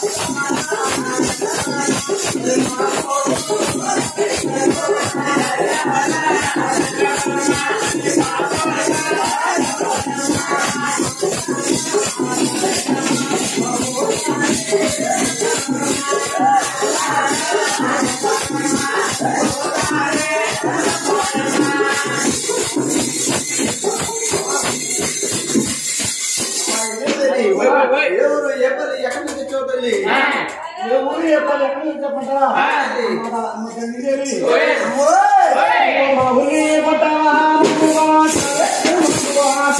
ఎవరు ఎవరు ఎక్కడి నుంచి వచ్చావు తల్లి ఏ ఊరు చెప్పాలి ఎక్కడ చెప్పంటారా ఆ. మా తండ్రి దేవి. ఓయ్. ఓయ్. మా ఊరు చెప్పంటావా ముక్కువాస, ముక్కువాస.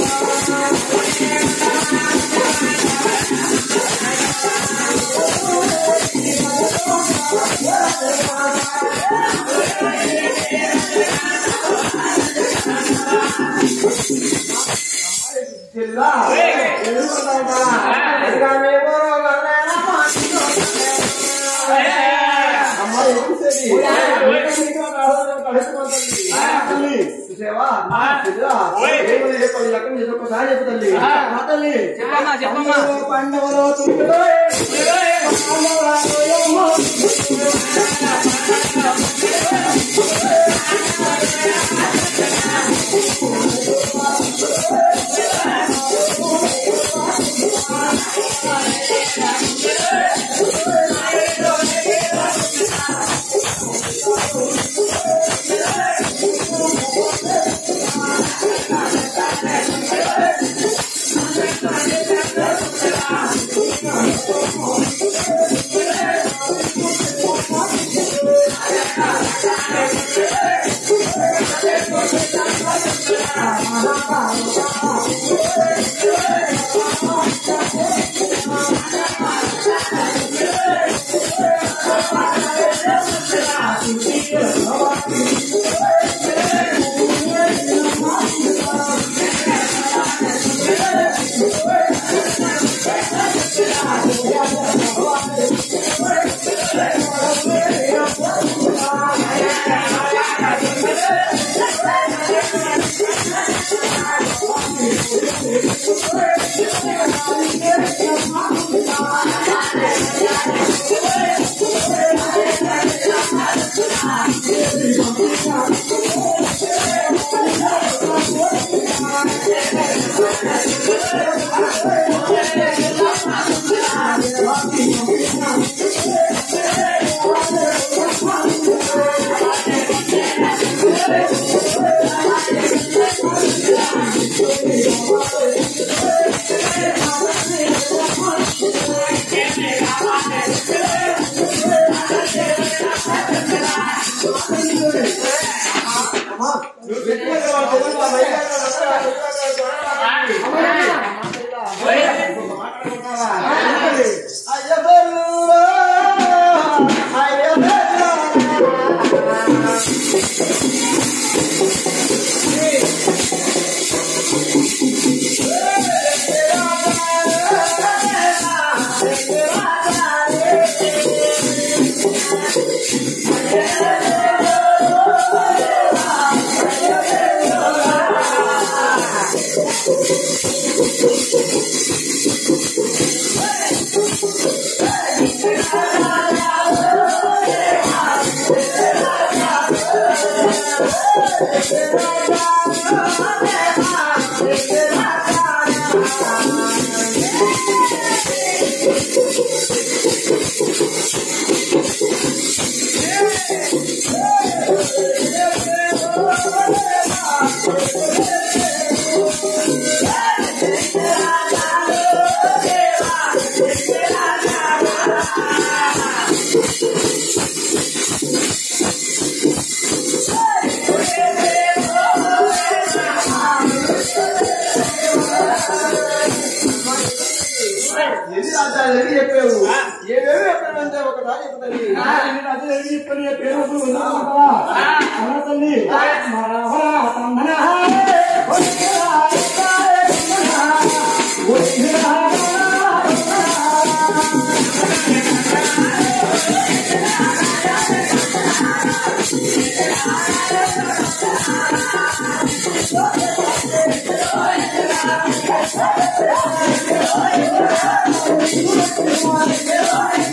జిల్లా ఎదుర్కొంటావా? ఎదురామే పోరో గంగేనా మాటిలో అమ్మ ఏం సరి తల్లి, చూసావా జిల్లా ఏమని చెప్పాలి ఎక్కడి నుంచి ఒక్కసారి చెప్పు తల్లి మా తల్లి. చెప్పమ్మా చెప్పమ్మా పాండవులు, పాండవులు తుమ్మిలో పాండవులు ఏమో. ఎన్ని రాజ్యాలు ఎన్ని చెప్పావు ఏమేమి చెప్పావంటే ఒకసారి చెప్తాను అది ఏమి చెప్పని పేరు ఉందా అన్న తల్లి మా రావణ తమ్మన ఆ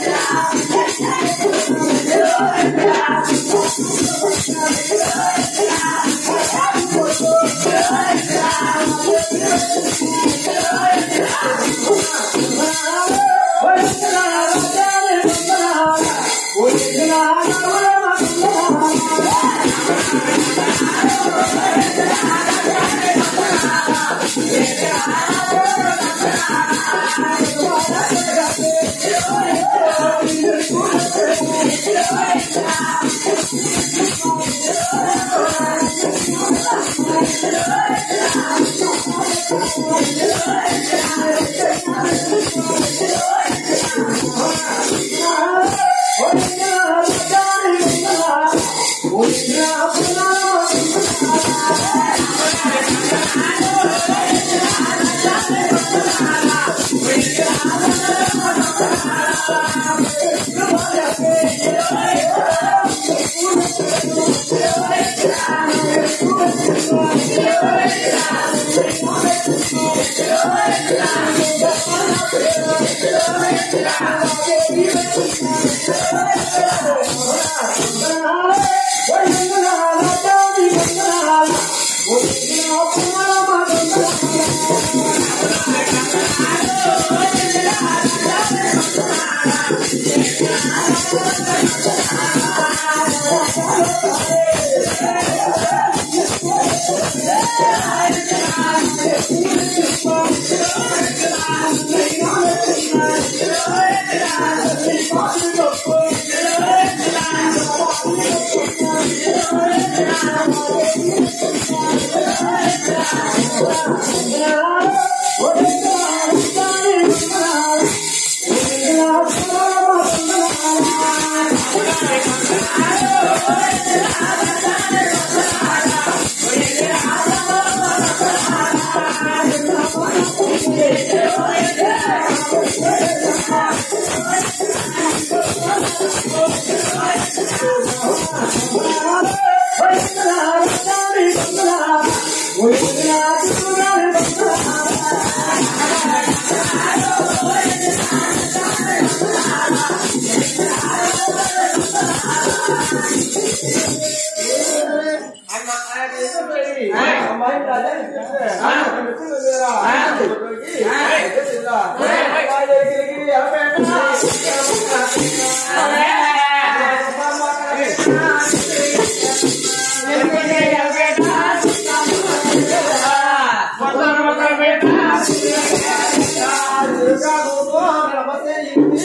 అమ్మ ఆయన ఏదో పోయి. అమ్మాయి రాజా ఇచ్చేస్తే. అక్కడ పెట్టుకుని వెళ్ళారా? అక్కడికి. వెళ్ళిరా. అమ్మాయి దగ్గరికి వెళ్ళిపోయాక. దుర్గా గోపో నమస్తే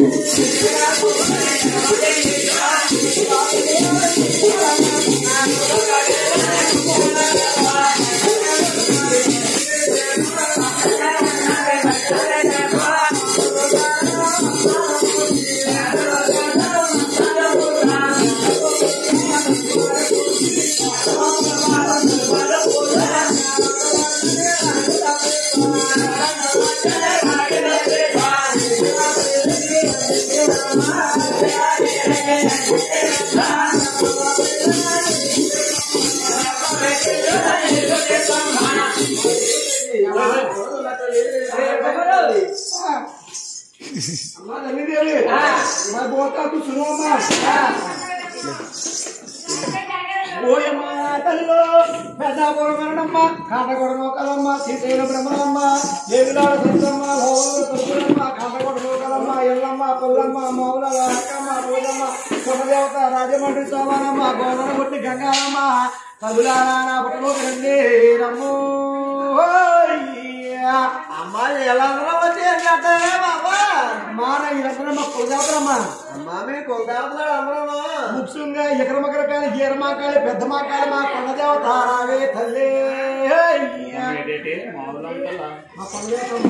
అమ్మా తల్లిదేవి మా గోతాకు సునోమా ఓయమ్మ తల్లిలో పెద్దాపురం మరణమ్మ కాటగొడను కదమ్మ సీతైన బ్రహ్మమ్మ ఏవిలాడ సత్తమ్మ భోగలు తొక్కులమ్మ కాటగొడను కదమ్మ ఎల్లమ్మ పుల్లమ్మ మౌల అక్కమ్మ పూజమ్మ కులదేవత రాజమండ్రి సోమనమ్మ గోదన కొట్టి గంగారమ్మ కదులారా పుట్టలో రండి రమ్ము అమ్మాయి ఎలా వచ్చి ఏం చేస్తారే బాబా మాన ఈ రకమ్మ కులదేవతరమ్మ అమ్మాయి కొలదేవతలు అందరూ ముఖ్యంగా ఎకరమకరకాయలు గీరమాకాయలు పెద్ద మాకాయలు మా కొండదేవత రావే తల్లి మా కొండదేవతమ్మ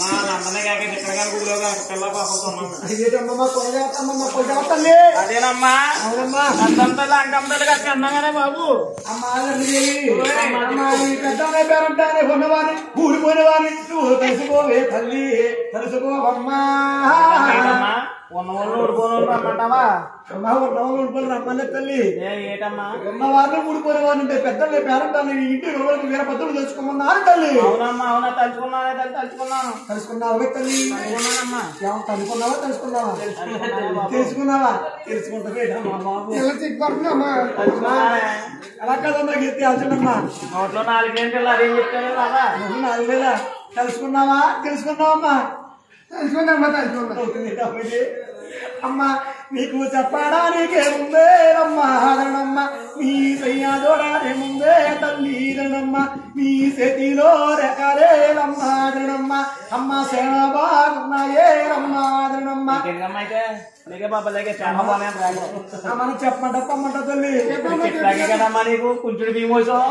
ఇదేటమ్మ మా కొండదేవతమ్మ మా కొండదేవత తల్లి అదేనమ్మా అవునమ్మా అంతంతా లంకంతలుగా కన్నాగానే బాబు అమ్మ లక్ష్మీదేవి అమ్మ ఈ పెద్దనే పేరంటానే ఉన్నవాని ఊడిపోయిన వాని నువ్వు తెలుసుకోవే తల్లి తెలుసుకోవమ్మా ఏంటమ్మా? ఉన్న వాళ్ళు ఊడిపోయిన వాళ్ళు రమ్మంటావా అమ్మా ఉన్నవాళ్ళు ఊడిపోయి రమ్మనే తల్లి ఏ ఏటమ్మా ఉన్న వారిని ఊడిపోయిన వారిని ఉంటే పెద్దలు పేరంటాను ఇంటి రోజులకు వీర పద్ధతులు తెలుసుకోమన్నారు తల్లి అవునమ్మా అవునా తలుచుకున్నానే తల్లి తలుచుకున్నాను తెలుసుకున్నావా తల్లి అనుకున్నానమ్మా ఏమో కనుక్కున్నావా తెలుసుకున్నావా తెలుసుకున్నానే బాబు. తెలుసుకున్నావా తెలుసుకుంటావేటమ్మా బాబు తలుచుకున్నానే అలా కదమ్మా గీర్తి అర్జునమ్మా నోట్లో నాలుగేంటి అదేం చెప్తానే బాబా నువ్వు నాలుగు వేల తెలుసుకున్నావా తెలుసుకున్నావమ్మా తెలుసుకున్నామ్మా తెలుసుకున్నా అమ్మా నీకు చెప్పడానికి ఏముందే రమ్మా రణమ్మ నీ సయ్యాదోడే ముందే తల్లి రణమ్మ నీ చేతిలో రెకాలే రమ్మ రణమ్మ అమ్మ సేన బాగున్నాయే రమ్మ రణమ్మ ఇంకెందుకమ్మా అయితే లేకే బాబా లేకే చాలా బాగానే రాదు మనం చెప్పమంట పమ్మంట తల్లి చెప్తాకే కదమ్మా నీకు కుంచుడు భీమోసం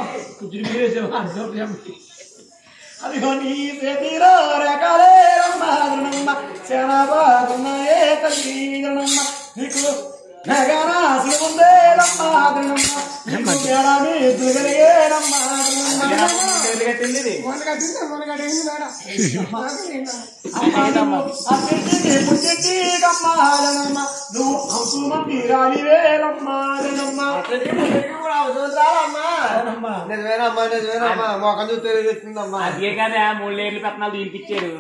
అదిగో నీ చేతిలో రెకాలే రమ్మ రణమ్మ సేన బాగున్నాయే తల్లి రణమ్మ నీకు నగరాసి ఉందే రమ్మ రణమ్మ నీకు ఏడాది ఎదురుగలిగే రమ్మ రణమ్మ కట్టింది ఇది నువ్వు అంశుమ తీరాలివే రమ్మాలనమ్మ నిజమేనమ్మా నిజమేనమ్మా మొఖం చూసి తెలియజేస్తుందమ్మా అదే కదా మూడు లీటర్లు పెట్టినాలు దీనికి ఇచ్చారు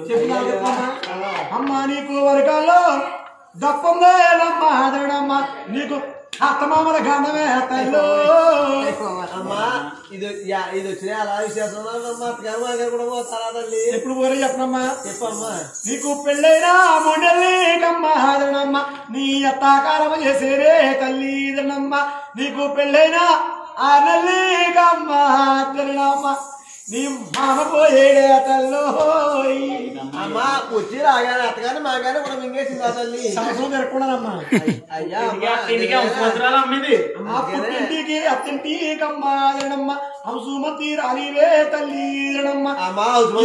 అమ్మ నీకు వరకాల్లో దప్పందే రమ్మాదనమ్మ నీకు అత్తమామల గంధమే తల్లు అమ్మా ఇది యా- ఇది వచ్చిన అలా విశేషం అమ్మా అత్తగారు మా గారు కూడా పోతారా తల్లి ఎప్పుడు పోరే చెప్పనమ్మా చెప్పమ్మా నీకు పెళ్ళైనా మొండలి కమ్మాదనమ్మ నీ అత్తాకారం చేసేరే తల్లిదనమ్మ నీకు పెళ్ళైనా ఆ నల్లి కమ్మాదనమ్మ నీ మామ పోయేడే తల్లో అమ్మా వచ్చి రాగానే అత్తగాని మా గాని కూడా మింగేసింది ఆ తల్లి సంవత్సరం జరుపుకున్నానమ్మా అయ్యా అమ్మా, ఇంటికి సంవత్సరాలు అమ్మింది అమ్మా పుట్టింటికి అత్తింటి కమ్మాదనమ్మ అంశుమతి రాలివే తల్లిదనమ్మ అమ్మా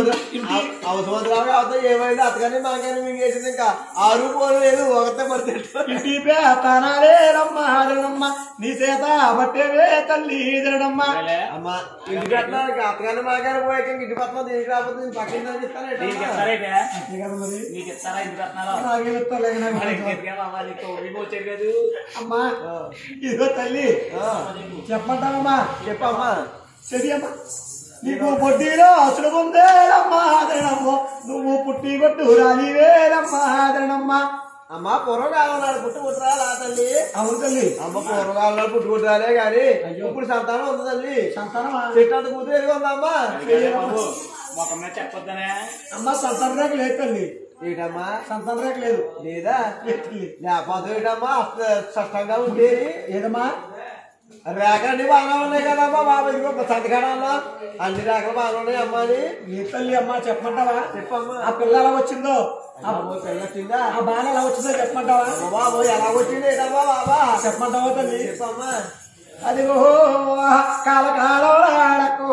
అవసరం కావద్దు ఏమైంది అత్తగాని మా గాని మింగేసింది ఇంకా ఆరు పోలు లేదు ఒకటే పడితే ఇంటి పేతనాలే రమ్మాదనమ్మ నీ చేత బట్టేవే తల్లిదనమ్మ అమ్మా ఇంటి కట్టడానికి అత్తగాని మా గాని పోయాక ఇంక ఇంటి పక్కన దీనికి రాకపోతే నేను పక్కన దీనికి చెప్తాను ఇస్తారైతే అంతే కదా మరి నీకు ఇస్తారా ఇంటికి వస్తున్నారో నాకేం ఇస్తాలే నాకు మరి తెలుసు. ఇంకెందుకే బాబా నీకు ఊరికి వచ్చారు కదా అమ్మా ఇదో తల్లి ఆ, చెప్పమంటావమ్మా చెప్పమ్మా సరి అమ్మా నీకు పొట్టిలో అసలు పొందేరమ్మా ఆదరణమ్మ నువ్వు పుట్టి కొట్టు రాలివేరమ్మా ఆదరణమ్మ అమ్మా పూర్వకాలం నాడు పుట్టు పుట్టరాలా తల్లి అవును తల్లి అమ్మ పూర్వకాలం నాడు పుట్టు పుట్టరాలే గాని ఇప్పుడు సంతానం ఉంది తల్లి సంతానమా చెట్టు అంత కూతురు ఎదుగుందా అమ్మా బాబు మొఖం మీద చెప్పొద్దనే అమ్మ సంతాన రేఖ లేదు తల్లి ఏంటమ్మా సంతాన రేఖ లేదు లేదా లేదు తల్లి లేకపోతే ఏంటమ్మా అస్త- స్పష్టంగా ఉండేది ఏదమ్మా రేఖలు అన్ని బాగా ఉన్నాయి కదమ్మా బాబు ఇదిగో సంతకాడమ్మా అన్ని రేఖలు బాగా ఉన్నాయి అమ్మా అని ఏ తల్లి అమ్మా చెప్పమంటావా చెప్పమ్మా ఆ పిల్ల ఎలా వచ్చిందో ఆ అమ్మో పిల్ల వచ్చిందా ఆ బాణ ఎలా వచ్చిందో చెప్పమంటావా అమ్మో బాబు ఎలా వచ్చింది ఏంటమ్మా బాబా చెప్పమంటావా తల్లి చెప్పమ్మా అదిగో కాలకాలం ఆడకో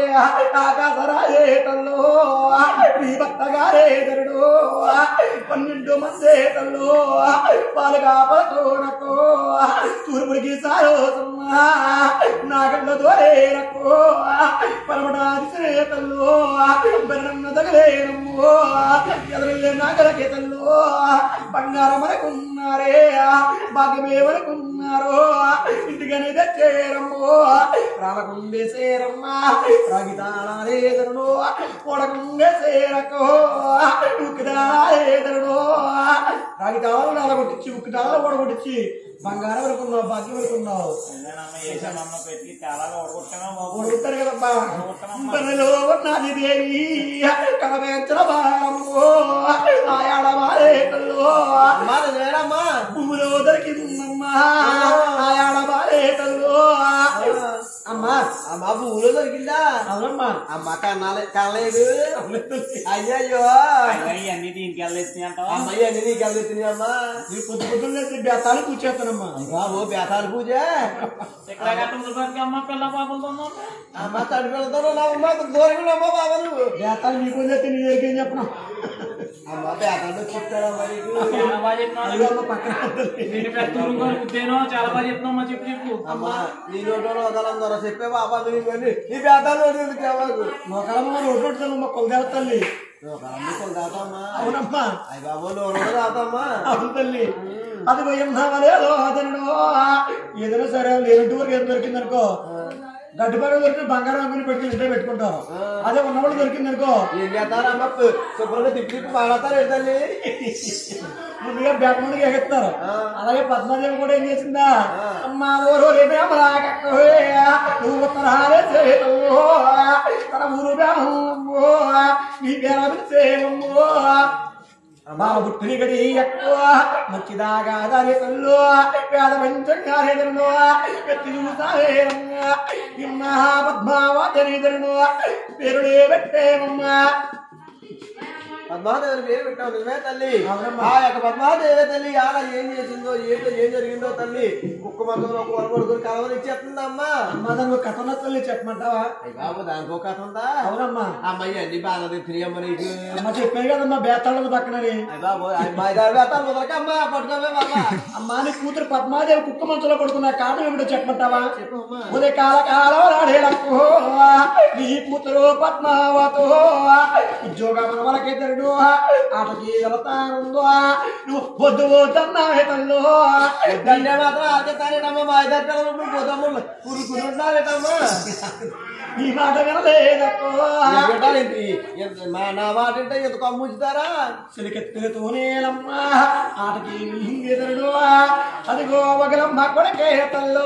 ఆకాశరాజేటల్లో నీ భర్తగారేదరుడు పన్నెండు మందేటల్లో పాలు కాపలకోనకో తూర్పుడికి సారోసమ్మా నాగళ్ళ దోరేరకో పరమటాది శ్రేతల్లో బెరన్న తగలేనమ్మో ఎదురులే నాగలకి తల్లో బంగారం అనుకున్నారే భాగ్యమే అనుకున్నారో ఇంటికనే తెచ్చేరమ్మో రాలకుండే సేరమ్మా రాగితాళేదరుడు పొడకుండే సేరకో ఉక్కుదాళేదరుడు రాగితాళాలు నాలగొట్టించి ఉక్కుదాళాలు ఓడగొట్టించి బంగారం అనుకున్నావు భాగ్యం అనుకున్నావు ఏసామమ్మ పెట్టి చాలా ఓడగొట్టాను బాబు ఓడుగుతారు కదమ్మా పనిలో ఉన్నది దేవి కలవేంచల భారమ్మో ఆయాడవారేటల్లో అమ్మా నిజమేనమ్మా భూమిలో దొరికిందమ్మా ఆయాడవారేటల్లో అమ్మా అమ్మా భూమిలో దొరికిందా అవునమ్మా అమ్మ కన్నాలే కనలేదు అయ్యయ్యో ఇవన్నీ దీనికి వెళ్ళేసి అంటావా అమ్మాయి అన్ని నీకు వెళ్తున్నాయి అమ్మా నీ పొద్దు పొద్దున్నే బేతాలు కూర్చేస్తానమ్మా బాబు బేతాలు పూజ ఇక్కడ కట్టడానికి అమ్మ పిల్ల పాపలతో ఉన్నావు. అమ్మ తడి పిల్లతో అమ్మ దూరంగా అమ్మ బాబు నువ్వు బేతాలు నీకు వదిలేస్తే నీ దగ్గరికి ఏం చెప్పను అమ్మ పేదలు చెప్తాడా మరి చాలా బాగా చెప్తున్నావు అదిగో అమ్మ పక్కన ఉంటుంది. నేను పెద్ద ఊరుకోని ఉద్దేనో చాలా బాగా చెప్తున్నావు అమ్మా చెప్పు చెప్పు అమ్మ నీ నోటో ఒకళ్ళం ద్వారా చెప్పే బాబా నువ్వు ఇవన్నీ నీ పేదలు ఎందుకు మాకు మొక్కలమ్మ రోడ్డు ఉంటుంది కొలదేవ తల్లి ఒకళ్ళమ్మ కొలుదాతమ్మా అవునమ్మా అయ్య బాబు నోరు దాతమ్మా అవును తల్లి అది భయం లేదో అతను ఏదైనా సరే లేనట్టు వరకు ఏదో దొరికింది అనుకో గడ్డిపార దొరికిన బంగారం అంగుని పెట్టుకుని ఇంట్లో పెట్టుకుంటారు అదే ఉన్నవాళ్ళు దొరికింది అనుకో ఏం చేస్తారమ్మ శుభ్రంగా తిప్పి తిప్పి పాడతారు ఏంటండి ముందుగా బ్యాట్ ముందుగా ఎగెత్తారు అలాగే పద్మాదేవి కూడా ఏం చేసిందా అమ్మా ఊరు నువ్వు ఉత్తరాలే చేయవు తన ఊరు బ్యామో నీ పేరు చేయమో మా బుట్టిని గడి ఎక్కువ మంచిదాగా దాని కళ్ళు పేద పంచంగానే తరుణు ఎత్తి చూసావేరమ్మా నిన్న పద్మావతి తరుణు పేరుడే పెట్టేమమ్మా పద్మాదేవి పేరు పెట్టావు నిజమే తల్లి అవునమ్మా. ఆ యొక్క పద్మాదేవి తల్లి ఆడ ఏం చేసిందో ఏంటో ఏం జరిగిందో తల్లి కుక్క మంత్రంలో ఒక వరకొడుకుని కలవని ఇచ్చేస్తుందమ్మా అమ్మా దానికి కథ తల్లి చెప్పమంటావా అయ్య బాబు దానికి ఒక కథ ఉందా అవునమ్మా అమ్మాయి అన్ని బాగా తిరిగి అమ్మ నీకు అమ్మ చెప్పాను కదమ్మా బేతాళది పక్కనని అయ్య బాబు అమ్మాయి దాని వేతాలు మొదలక అమ్మ పట్టుకోవే బాబా అమ్మా నీ కూతురు పద్మాదేవి కుక్క మంచులో పడుకున్న కారణం ఏమిటో చెప్పమంటావా చెప్పు అమ్మా ఉదయ కాల కాలం రాడేలకు నీ కూతురు పద్మావతో ఉద్యోగం మనకే తెరడు ఆటకి వెళతానుందో నువ్వు పొద్దు పోతున్నావే తల్లు వద్దంటే మాత్రం ఆకెత్తారేటమ్మా మా ఇద్దరు పోతాము కురుకునుంటారేటమ్మా నీ మాట వినలేదక్కో మా నా మాట అంటే ఎంత కమ్ముచ్చుతారా సిలికెత్తుతూనేలమ్మా ఆటకి మింగెదరుడు అదిగో ఒకలమ్మ కొడకే తల్లో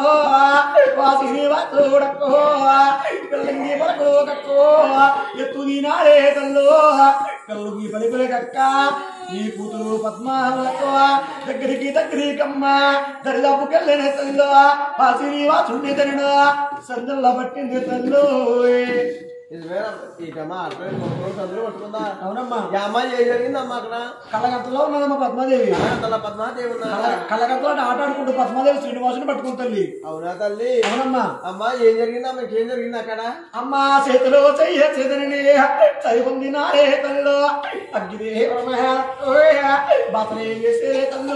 వాసిని చూడక్కో పిల్లంగి పలకు కక్కో ఎత్తు నీ నాడే తల్లో పిల్లకి పలికుల కక్క నీ కూతురు పద్మావతో దగ్గరికి దగ్గరికమ్మ దరిదాపుకెళ్ళిన తల్లో వాసిని వాసుని తరుడు సందల్ల పట్టింది తల్లు ఇది వేరే ఇటమ్మా అర్థం అందరూ పట్టుకుందా అవునమ్మా ఈ అమ్మాయి ఏం జరిగిందమ్మా అక్కడ కళ్ళగంతలో ఉన్నదమ్మా పద్మాదేవి అంతలా పద్మాదేవి ఉన్నా కళ్ళగంతలో ఆట ఆడుకుంటూ పద్మాదేవి శ్రీనివాసుని పట్టుకుని తల్లి అవునా తల్లి అవునమ్మా అమ్మా ఏం జరిగిందమ్మా ఏం జరిగింది అక్కడ అమ్మా చేతిలో చెయ్య చెదరని చదివింది నారే తల్లు అగ్గిదేవరమయ బాతనే వేసే తల్లు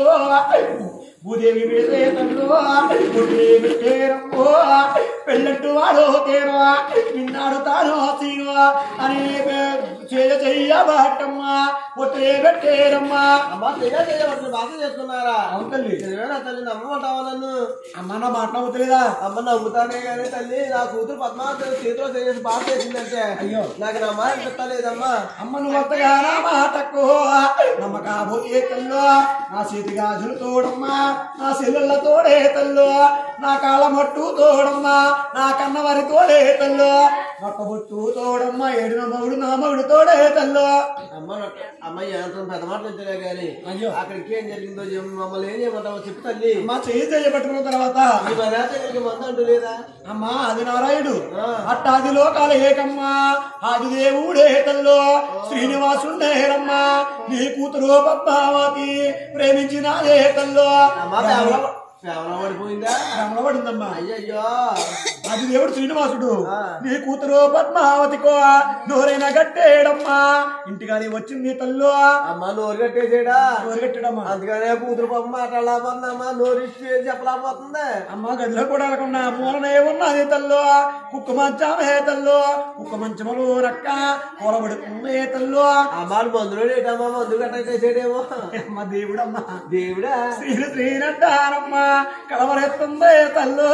భూదేవి వేసే తల్లు గుడ్డే పెట్టేరమ్మో పెళ్ళట్టు వాడు తేను నిన్నాడు తాను సీను అని చేయ చెయ్య బాటమ్మా ఒట్టే పెట్టేరమ్మా అమ్మా తెలియ తెలియవట్లు బాధ చేస్తున్నారా అవును తల్లి నిజమేనా తల్లి నమ్మమంటావా నన్ను అమ్మ నా మాట నవ్వుతలేదా అమ్మ నమ్ముతానే కానీ తల్లి నా కూతురు పద్మావతి చేతిలో చేసి బాధ చేసిందంటే అయ్యో. నాకు నా మాట చెప్తలేదమ్మా అమ్మ నువ్వు అంతగా నా మాటకు నమ్మకాబోయే తల్లు నా చేతి గాజులు తోడమ్మా నా సెల్లుల తోడే తల్లు నా కాళ్ళ మట్టు తోడమ్మా నా కన్న వరి తోడే తల్లు మొట్టబొట్టు తోడమ్మా ఏడు మగుడు నా మగుడు తోడే తల్లు అమ్మ నాకు- అమ్మ ఎంత పెద్ద మాటలు వచ్చలే కానీ అయ్యో. అక్కడికి ఏం జరిగిందో చెప్పు, మమ్మల్ని ఏం చేయమంటావో చెప్పు తల్లి అమ్మా చేయి చేయబట్టుకున్న తర్వాత ఈ మర్యాద మందు అంటూ లేదా అమ్మా అది నారాయుడు ఆ. అట్టాది లోకాల ఏకమ్మా ఆది దేవుడే తల్లో శ్రీనివాసుండేరమ్మా నీ కూతురు పద్మావతి ప్రేమించినాదే తల్లో అమ్మ కేవలం కేవలం పడిపోయిందా రమణపడిందమ్మా అయ్యయ్యో అది దేవుడు శ్రీనివాసుడు ఆ. నీ కూతురు పద్మావతికో నోరైనా గట్టేడమ్మా ఇంటికాని వచ్చింది తల్లు అమ్మ నోరు కట్టేసాడా నోరు గట్టడమ్మా అందుకనే కూతురు పాప మాట్లాడలేకపోతుందమ్మా నోరు ఇచ్చి చెప్పలేకపోతుంది అమ్మ గదిలో కూడా వెళ్ళకుండా మూలనే ఉన్నది తల్లు కుక్క మంచమే తల్లు కుక్క మంచములు రక్క కూరబడుతుంది తల్లు అమ్మ మందులో ఏటమ్మా మందు కట్టేసాడేమో అమ్మ దేవుడమ్మా దేవుడా శ్రీని శ్రీనంటారమ్మా కలవరెత్తుంది తల్లు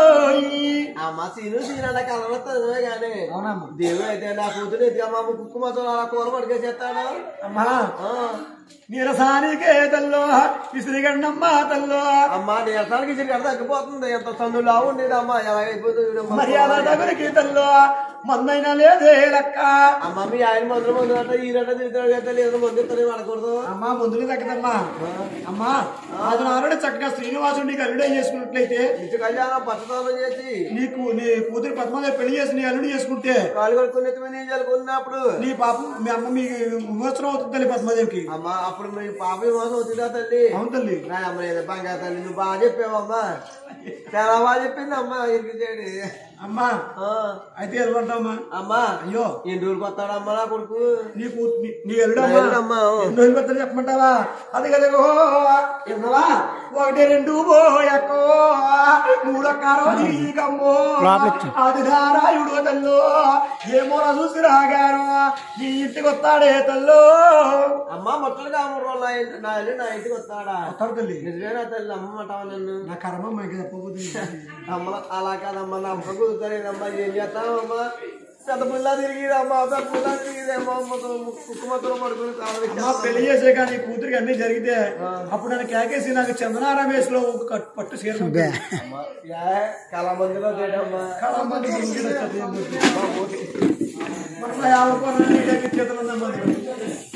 అమ్మ సీను సీనంట కలవస్తుంది కానీ అవునమ్మా దేవుడు అయితే నా కూతురు ఎత్తుకమ్మ కుక్కు మాత్రం అలా కూర పడికేసేస్తాడు అమ్మా ఆ. నీరసానికే తల్లు విసిరిగండమ్మా తల్లు అమ్మ నీరసానికి ఇచ్చి కడ తగ్గిపోతుంది ఎంత సందులా ఉండేది అమ్మ ఎలాగైపోతుంది మర్యాద దగ్గరికి తల్లు మందైనా లేదే లెక్క అమ్మ మీ ఆయన మందులు మందులు అంటే ఈ రెండు తిరుగుతాడు కదా లేదు మందు ఇస్తాడు పడకూడదు అమ్మా ముందుకు తగ్గదమ్మా అమ్మా అది నారుడు చక్కగా శ్రీనివాసుడి అల్లుడే చేసుకున్నట్లయితే ఇంటి కళ్యాణం పచ్చదనం చేసి నీకు నీ కూతురు పద్మాదేవి పెళ్లి చేసి నీ అల్లుడు చేసుకుంటే కాలు కడుక్కుని ఎత్తుకుని నీళ్ళు చల్లుకున్నప్పుడు నీ పాపం మీ అమ్మ మీ విమోచనం అవుతుంది తల్లి పద్మాదేవికి అమ్మ అప్పుడు మీ పాప విమోసం అవుతుందా తల్లి అవును తల్లి నా అమ్మ ఏదో బంగారు తల్లి నువ్వు బాగా చెప్పావమ్మా చాలా బాగా చెప్పింది అమ్మ ఇరికించాడు అమ్మా ఆ, అయితే వెళ్ళమంటావమ్మా అమ్మా అయ్యో ఎన్ని రోజులకు వస్తాడమ్మా నా కొడుకు నీకు నీ- నీ నా ఎల్లుడమ్మా ఎల్లుడమ్మా, ఓ. ఎన్నో ఎలుగొత్తలు చెప్పమంటావా అది కదగో ఎన్నవా ఒకటి రెండు పోయకో మూడో కారో నీకమ్మో అది నారాయుడు తల్లు ఏమో నా చూసి రాగాను నీ ఇంటికి వస్తాడే తల్లు అమ్మా మొట్టలు కామరు నా ఇంటి- నా ఇల్లు నా ఇంటికి వస్తాడా వస్తాడు తల్లి నిజమేనా తల్లి అమ్మంటావా నన్ను నా కర్మ ఇంకా చెప్పబోతుంది అమ్మ అలా కాదమ్మా నా అమ్మ కుదురుతానేదమ్మా ఏం చేస్తానమ్మా పెద్ద పుల్ల తిరిగిదమ్మా పెద్ద పుల్ల తిరిగిదమ్మా కుక్కుమతో పడుకుని అమ్మా పెళ్లి చేసే కానీ కూతురికి అన్ని జరిగితే అప్పుడు నన్ను కేకేసి నాకు చందన రమేష్ లో ఒక కట్- పట్టు చీర కళ మందిలో చేయడమ్మా కళామంది గురించి వచ్చేది ఏం లేదు. మన యాభై రూపాయలు చేతులు ఉందమ్మా